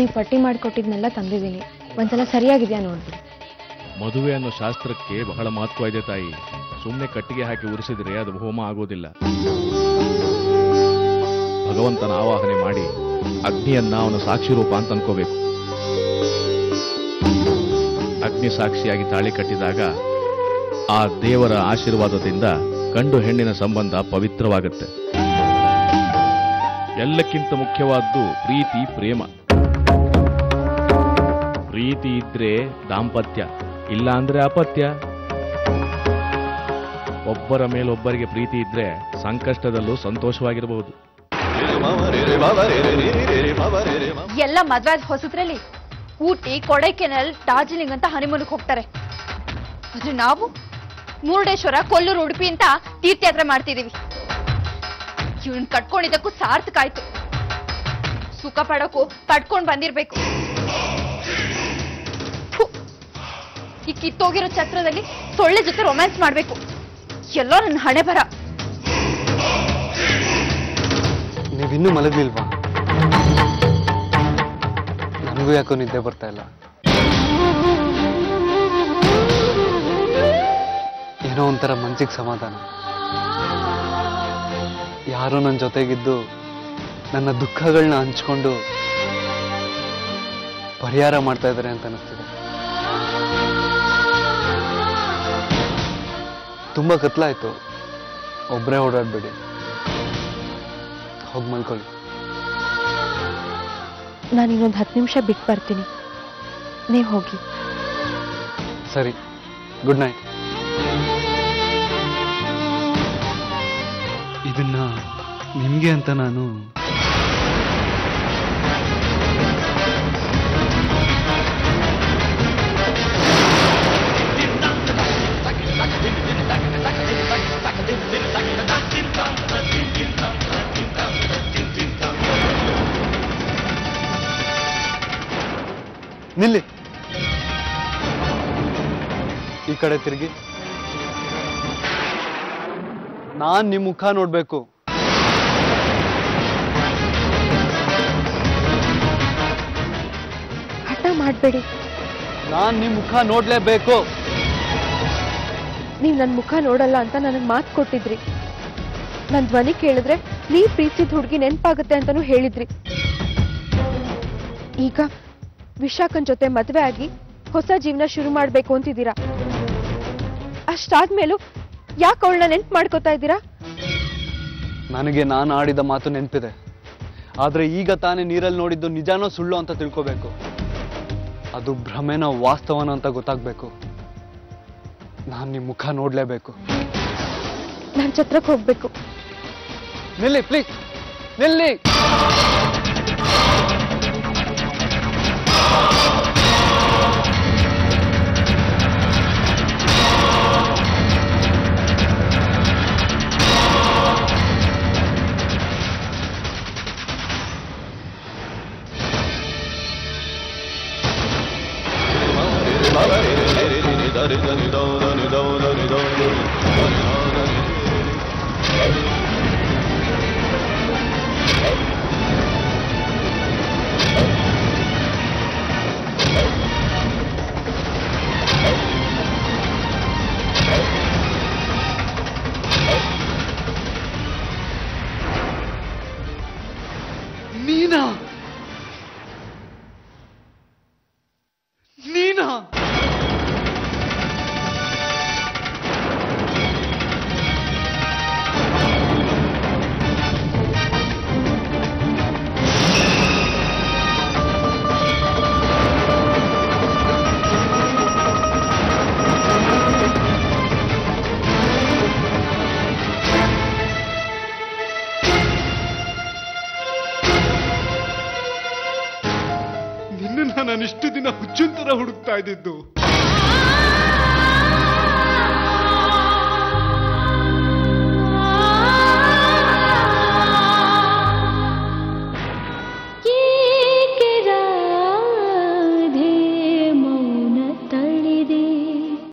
ನೀವು ಪಟ್ಟಿ ಮಾಡಿಕೊಟ್ಟಿದ್ನೆಲ್ಲ ತಂದಿದ್ದೀನಿ ಒಂದ್ಸಲ ಸರಿಯಾಗಿದೆಯಾ ನೋಡ್ಬಿಡಿ ಮದುವೆ ಅನ್ನೋ ಶಾಸ್ತ್ರಕ್ಕೆ ಬಹಳ ಮಹತ್ವ ಇದೆ ತಾಯಿ ಸುಮ್ಮನೆ ಕಟ್ಟಿಗೆ ಹಾಕಿ ಉರಿಸಿದ್ರೆ ಅದು ಹೋಮ ಆಗೋದಿಲ್ಲ ಭಗವಂತನ ಆವಾಹನೆ ಮಾಡಿ ಅಗ್ನಿಯನ್ನ ಅವನ ಸಾಕ್ಷಿ ರೂಪ ಅಂತ ಅನ್ಕೋಬೇಕು ಅಗ್ನಿ ಸಾಕ್ಷಿಯಾಗಿ ತಾಳಿ ಕಟ್ಟಿದಾಗ ಆ ದೇವರ ಆಶೀರ್ವಾದದಿಂದ ಗಂಡು ಹೆಣ್ಣಿನ ಸಂಬಂಧ ಪವಿತ್ರವಾಗುತ್ತೆ ಎಲ್ಲಕ್ಕಿಂತ ಮುಖ್ಯವಾದ್ದು ಪ್ರೀತಿ ಪ್ರೇಮ ಪ್ರೀತಿ ಇದ್ರೆ ದಾಂಪತ್ಯ ಇಲ್ಲ ಅಂದ್ರೆ ಅಪತ್ಯ ಒಬ್ಬರ ಮೇಲೊಬ್ಬರಿಗೆ ಪ್ರೀತಿ ಇದ್ರೆ ಸಂಕಷ್ಟದಲ್ಲೂ ಸಂತೋಷವಾಗಿರಬಹುದು ಎಲ್ಲ ಮದ್ವೆ ಆದ ಹೊಸದ್ರಲ್ಲಿ ಊಟಿ ಕೊಡೈಕೆನಲ್ ಡಾರ್ಜಿಲಿಂಗ್ ಅಂತ ಹನಿಮೂನ್ಗೆ ಹೋಗ್ತಾರೆ ಆದ್ರೆ ನಾವು ಮುರುಡೇಶ್ವರ ಕೊಲ್ಲೂರು ಉಡುಪಿ ಅಂತ ತೀರ್ಥಯಾತ್ರೆ ಮಾಡ್ತಿದೀವಿ ಇವನ್ ಕಟ್ಕೊಂಡಿದ್ದಕ್ಕೂ ಸಾರ್ಥಕ ಆಯ್ತು ಸುಖ ಪಡೋಕು ಪಡ್ಕೊಂಡ್ ಬಂದಿರ್ಬೇಕು ಥು, ಈ ಕಿತ್ತೋಗಿರೋ ಛತ್ರದಲ್ಲಿ ಸೊಳ್ಳೆ ಜೊತೆ ರೊಮ್ಯಾನ್ಸ್ ಮಾಡ್ಬೇಕು ಎಲ್ಲೋ ನನ್ನ ಹಣೆ ಬರ ನೀವಿನ್ನೂ ಮಲಗಿಲ್ವಾ ನನಗೂ ಯಾಕೋ ನಿದ್ದೆ ಬರ್ತಾ ಇಲ್ಲ ಏನೋ ಒಂಥರ ಮನ್ಸಿಗೆ ಸಮಾಧಾನ ಯಾರೋ ನನ್ನ ಜೊತೆಗಿದ್ದು ನನ್ನ ದುಃಖಗಳನ್ನ ಹಂಚ್ಕೊಂಡು ಪರಿಹಾರ ಮಾಡ್ತಾ ಇದ್ದಾರೆ ಅಂತ ಅನಿಸ್ತಿದೆ ತುಂಬಾ ಕತ್ಲಾಯ್ತು ಒಬ್ಬರೇ ಓಡಾಡ್ಬೇಡಿ ಹೋಗಿ ಮಲ್ಕೊಳ್ಳಿ ನಾನು ಇನ್ನೊಂದು ಹತ್ತು ನಿಮಿಷ ಬಿಟ್ಟು ಬರ್ತೀನಿ ನೀವು ಹೋಗಿ ಸರಿ ಗುಡ್ ನೈಟ್ ಇದನ್ನ ನಿಮ್ಗೆ ಅಂತ ನಾನು ನಿಲ್ಲಿ ಈ ಕಡೆ ತಿರುಗಿ ನಾನ್ ನಿಮ್ ಮುಖ ನೋಡ್ಬೇಕು ಹಠ ಮಾಡಬೇಡಿ ನಾನ್ ನಿಮ್ ಮುಖ ನೋಡ್ಲೇಬೇಕು ನೀವು ನನ್ನ ಮುಖ ನೋಡಲ್ಲ ಅಂತ ನನಗೆ ಮಾತು ಕೊಟ್ಟಿದ್ರಿ ನನ್ನ ಧ್ವನಿ ಕೇಳಿದ್ರೆ ನೀವ್ ಪ್ರೀತಿಸಿದ ಹುಡುಗಿ ನೆನಪಾಗುತ್ತೆ ಅಂತಾನೂ ಹೇಳಿದ್ರಿ ಈಗ ವಿಶಾಖನ್ ಜೊತೆ ಮದ್ವೆ ಆಗಿ ಹೊಸ ಜೀವನ ಶುರು ಮಾಡ್ಬೇಕು ಅಂತಿದ್ದೀರಾ ಅಷ್ಟಾದ್ಮೇಲೂ ಯಾಕೆ ಅವಳನ್ನ ನೆನ್ಪು ಮಾಡ್ಕೋತಾ ಇದ್ದೀರಾ ನನಗೆ ನಾನು ಆಡಿದ ಮಾತು ನೆನಪಿದೆ ಆದ್ರೆ ಈಗ ತಾನೇ ನೀರಲ್ಲಿ ನೋಡಿದ್ದು ನಿಜಾನೋ ಸುಳ್ಳು ಅಂತ ತಿಳ್ಕೋಬೇಕು ಅದು ಭ್ರಮೆನೋ ವಾಸ್ತವನೋ ಅಂತ ಗೊತ್ತಾಗ್ಬೇಕು ನಾನ್ ನಿಮ್ ಮುಖ ನೋಡ್ಲೇಬೇಕು ನಾನು ಛತ್ರಕ್ಕೆ ಹೋಗ್ಬೇಕು ನಿಲ್ಲಿ ಪ್ಲೀಸ್ ನಿಲ್ಲಿ ನೀನಾ ನೀನಾ ನಿನ್ನ ನಾನು ಇಷ್ಟು ದಿನ ಹುಚ್ಚುಂತರ ಹುಡುಕ್ತಾ ಇದ್ದಿದ್ದು